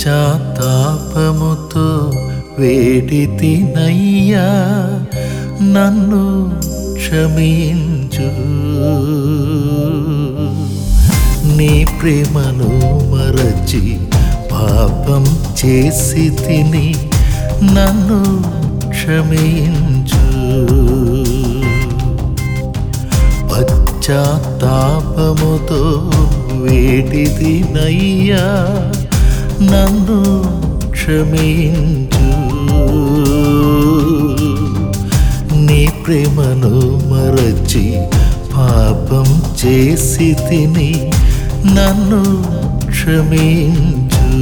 పశ్చాత్తాపముతో వేడితినయ్యా నన్ను క్షమించు నీ ప్రేమను మరచి పాపం చేసి తిని నన్ను క్షమించు పశ్చాత్తాపముతో వేడిది నయ్యా నన్ను క్షమించు నీ ప్రేమను మరచి పాపం చేసి తిని నన్ను క్షమించు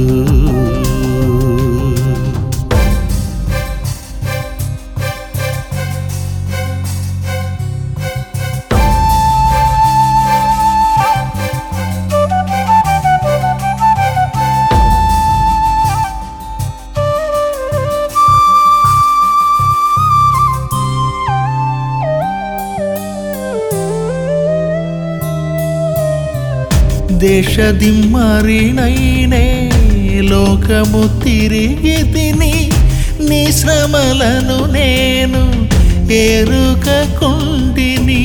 దేశదిమ్మరినైనే లోకము తిరిగి తిని నీ శ్రమలను నేను ఎరుకకుండిని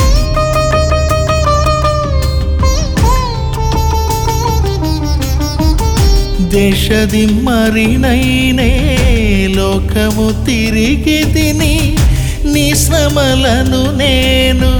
దేశదిమ్మరినైనే లోకము తిరిగి తిని నీ శ్రమలను నేను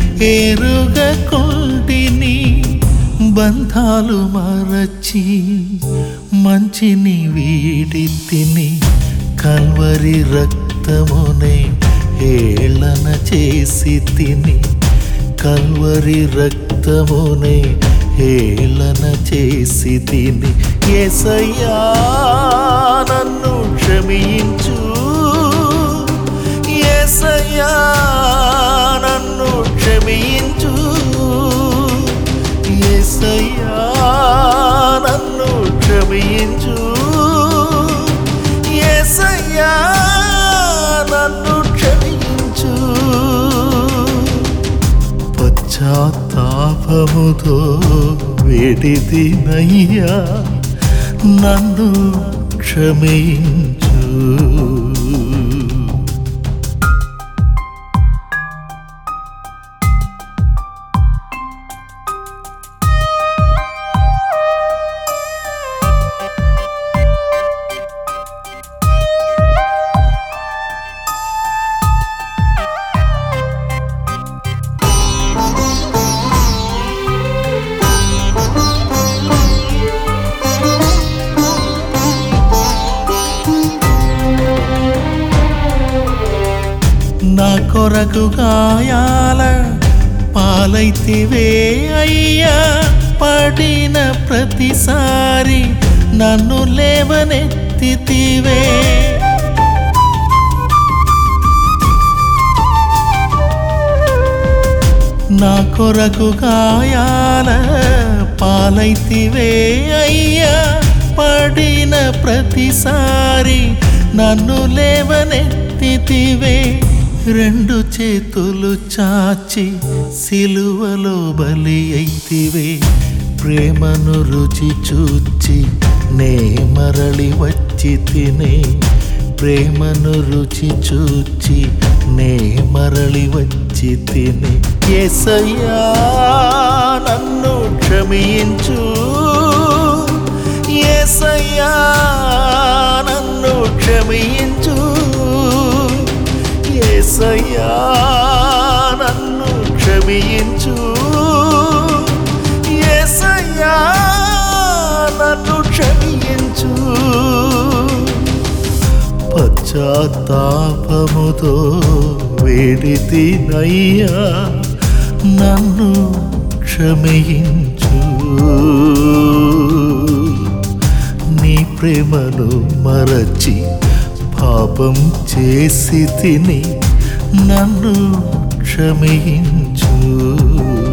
ఎరుగకుంటిని బంధాలు మరచి మంచిని వీడి తిని కల్వరి రక్తమునే హేళన చేసి తిని కల్వరి రక్తమునే హేళన చేసి తిని ఏసయ్యా నన్ను క్షమించు ఏసయ్యా నన్ను క్షమించు ఏసయ్యా నన్ను క్షమించు ఏసయ్యా నన్ను క్షమించు పశ్చాత్తాపముతో వేడిది నయ్యా నన్ను క్షమించు నా కొరకు గాయాల పాలైతివే అయ్యా పడిన ప్రతిసారి నన్ను లేవనెత్తితివే నా కొరకు గాయాల పాలైతివే అయ్యా పడిన ప్రతిసారి నన్ను లేవనెత్తితివే రెండు చేతులు చాచి సిలువలో బలి అయితివే ప్రేమను రుచి చూచి నే మరలి వచ్చి తినే ప్రేమను రుచి చూచి నే మరలి వచ్చి తిని ఏసయ్యా నన్ను క్షమించు ఏసయ్యా నన్ను క్షమించు ఏసయ్యా నన్ను క్షమించు ఏసయ్యా నన్ను క్షమించు పశ్చాత్తాపముతో వేడితి నయ్యా నన్ను క్షమించు నీ ప్రేమను మరచి పాపం చేసి తిని నన్ను క్షమించు